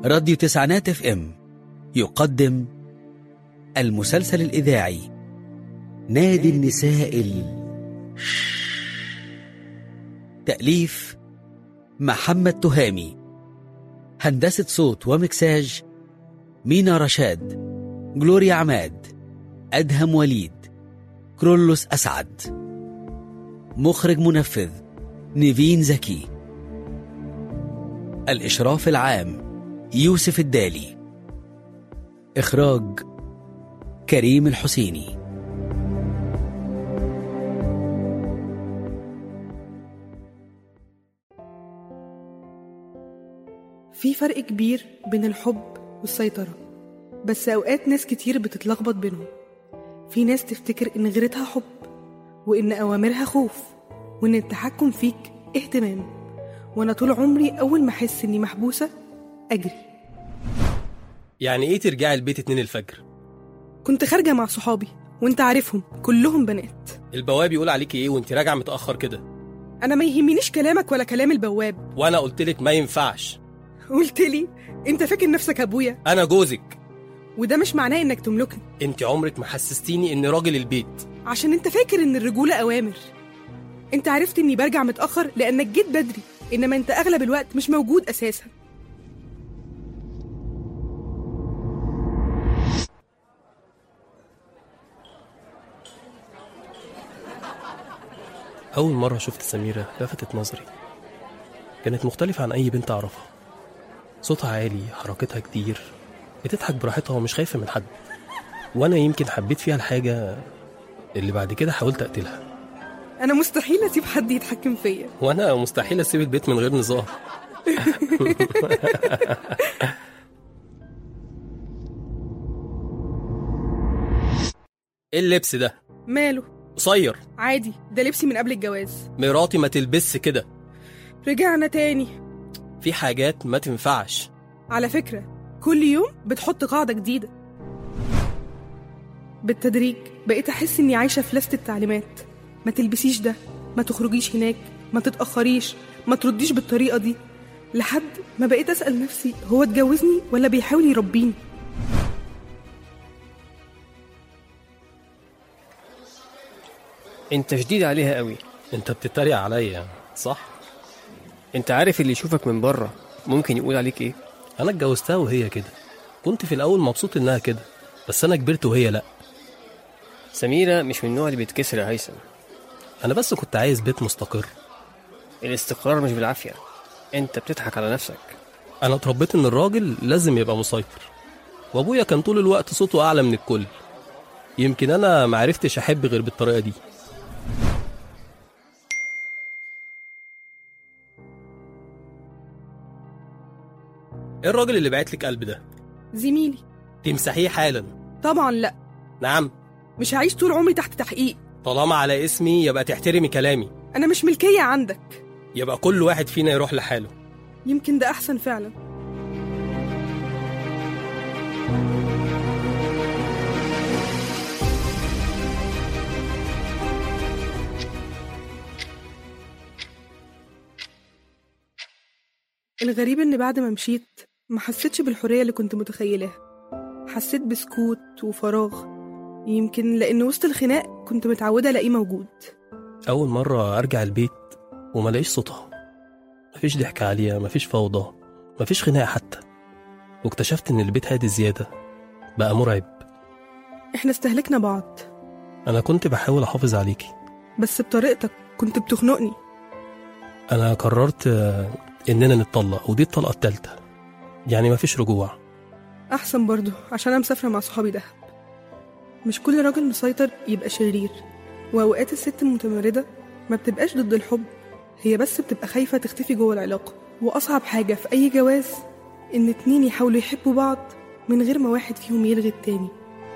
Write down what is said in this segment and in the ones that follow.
راديو تسعينات اف ام يقدم المسلسل الإذاعي نادي النساء ال... تأليف محمد تهامي هندسة صوت ومكساج مينا رشاد جلوريا عماد أدهم وليد كرولوس أسعد مخرج منفذ نيفين زكي الإشراف العام يوسف الدالي إخراج كريم الحسيني في فرق كبير بين الحب والسيطرة بس أوقات ناس كتير بتتلخبط بينهم في ناس تفتكر إن غيرتها حب وإن أوامرها خوف وإن التحكم فيك اهتمام وأنا طول عمري أول ما أحس إني محبوسة أجري يعني ايه ترجعي البيت اتنين الفجر كنت خارجة مع صحابي وانت عارفهم كلهم بنات البواب يقول عليكي ايه وانت راجعه متاخر كده أنا ما يهمنيش كلامك ولا كلام البواب وانا قلت لك ما ينفعش قلت لي انت فاكر نفسك أبويا انا جوزك وده مش معناه إنك تملكني انت عمرك ما حسستيني اني راجل البيت عشان انت فاكر إن الرجولة أوامر انت عرفت إني برجع متأخر لأنك جيت بدري إنما انت أغلب الوقت مش موجود أساسا اول مره شفت سميره لفتت نظري كانت مختلفه عن اي بنت اعرفها صوتها عالي حركتها كتير بتضحك براحتها ومش خايفه من حد وانا يمكن حبيت فيها الحاجه اللي بعد كده حاولت اقتلها أنا مستحيل أسيب حد يتحكم فيا وانا مستحيل اسيب البيت من غير نظام ايه اللبس ده ماله قصير عادي ده لبسي من قبل الجواز مراتي ما تلبسش كده رجعنا تاني في حاجات ما تنفعش على فكرة كل يوم بتحط قاعدة جديدة بالتدريج بقيت أحس إني عايشة في لست التعليمات ما تلبسيش ده ما تخرجيش هناك ما تتأخريش ما ترديش بالطريقة دي لحد ما بقيت أسأل نفسي هو اتجوزني ولا بيحاول يربيني انت شديد عليها قوي انت بتتريق عليا صح انت عارف اللي يشوفك من بره ممكن يقول عليك ايه انا اتجوزتها وهي كده كنت في الاول مبسوط انها كده بس انا كبرت وهي لا سميرة مش من النوع اللي بيتكسر يا هيثم انا بس كنت عايز بيت مستقر الاستقرار مش بالعافية انت بتضحك على نفسك انا اتربيت ان الراجل لازم يبقى مسيطر وابويا كان طول الوقت صوته اعلى من الكل يمكن انا معرفتش احب غير بالطريقه دي ايه الراجل اللي بعت لك قلب ده زميلي تمسحيه حالا طبعا لا نعم مش هعيش طول عمري تحت تحقيق طالما على اسمي يبقى تحترمي كلامي أنا مش ملكية عندك يبقى كل واحد فينا يروح لحاله يمكن ده أحسن فعلا الغريب إن بعد ما مشيت ما حسيتش بالحرية اللي كنت متخيلاها حسيت بسكوت وفراغ يمكن لأن وسط الخناق كنت متعودة ألاقيه موجود اول مره ارجع البيت وما الاقيش صوتها مفيش ضحك عاليه مفيش فوضى مفيش خناقه حتى واكتشفت ان البيت هادي زياده بقى مرعب إحنا استهلكنا بعض انا كنت بحاول احافظ عليكي بس بطريقتك كنت بتخنقني انا قررت آه، اننا نتطلق ودي الطلقه التالتة يعني مفيش رجوع أحسن برضه عشان أنا مسافرة مع صحابي دهب مش كل راجل مسيطر يبقى شرير وأوقات الست المتمردة ما بتبقاش ضد الحب هي بس بتبقى خايفة تختفي جوه العلاقة وأصعب حاجة في أي جواز إن اتنين يحاولوا يحبوا بعض من غير ما واحد فيهم يلغي التاني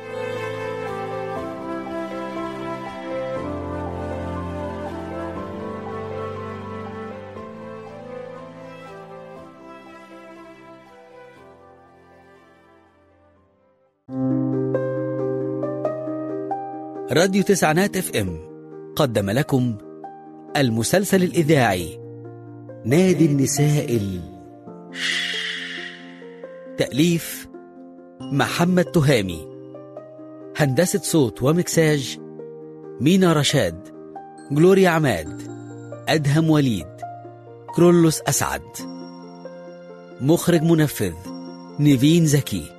راديو تسعينات اف ام قدم لكم المسلسل الإذاعي نادي النساء ال... تأليف محمد تهامي هندسة صوت ومكساج مينا رشاد جلوريا عماد أدهم وليد كرولوس أسعد مخرج منفذ نيفين زكي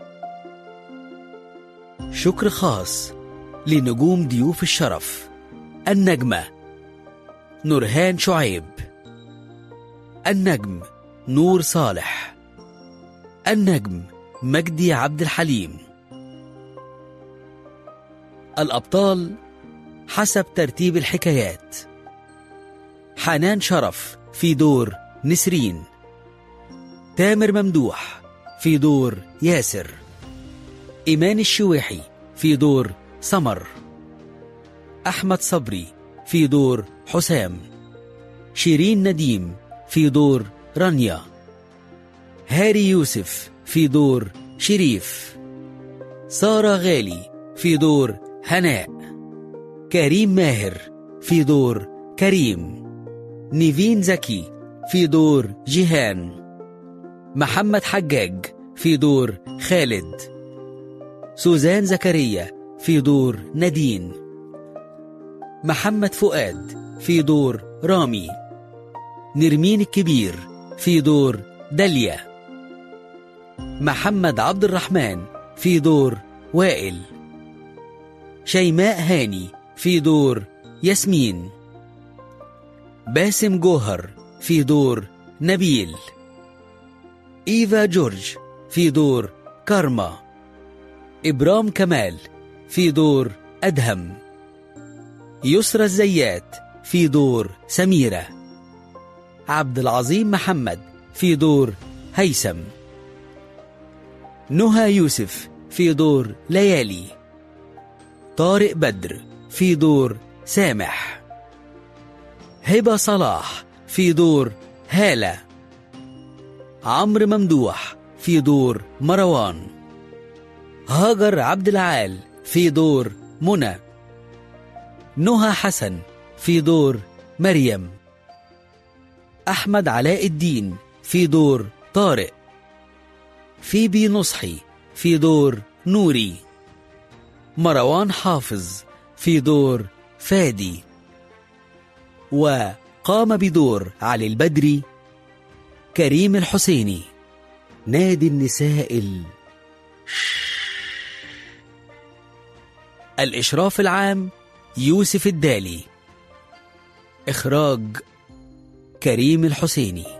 شكر خاص لنجوم ضيوف الشرف النجمة نورهان شعيب النجم نور صالح النجم مجدي عبد الحليم الأبطال حسب ترتيب الحكايات حنان شرف في دور نسرين تامر ممدوح في دور ياسر إيمان الشويحي في دور سمر أحمد صبري في دور حسام شيرين نديم في دور رانيا هاري يوسف في دور شريف سارة غالي في دور هناء كريم ماهر في دور كريم نيفين زكي في دور جيهان محمد حجاج في دور خالد سوزان زكريا في دور نادين محمد فؤاد في دور رامي نرمين الكبير في دور داليا محمد عبد الرحمن في دور وائل شيماء هاني في دور ياسمين باسم جوهر في دور نبيل إيفا جورج في دور كارما إبرام كمال في دور أدهم يسرى الزيات في دور سميرة عبد العظيم محمد في دور هيثم نهى يوسف في دور ليالي طارق بدر في دور سامح هبة صلاح في دور هالة عمرو ممدوح في دور مروان هاجر عبد العال في دور منى نهى حسن في دور مريم أحمد علاء الدين في دور طارق فيبي نصحي في دور نوري مروان حافظ في دور فادي وقام بدور علي البدري كريم الحسيني نادي النساء ال... الإشراف العام يوسف الدالي إخراج كريم الحسيني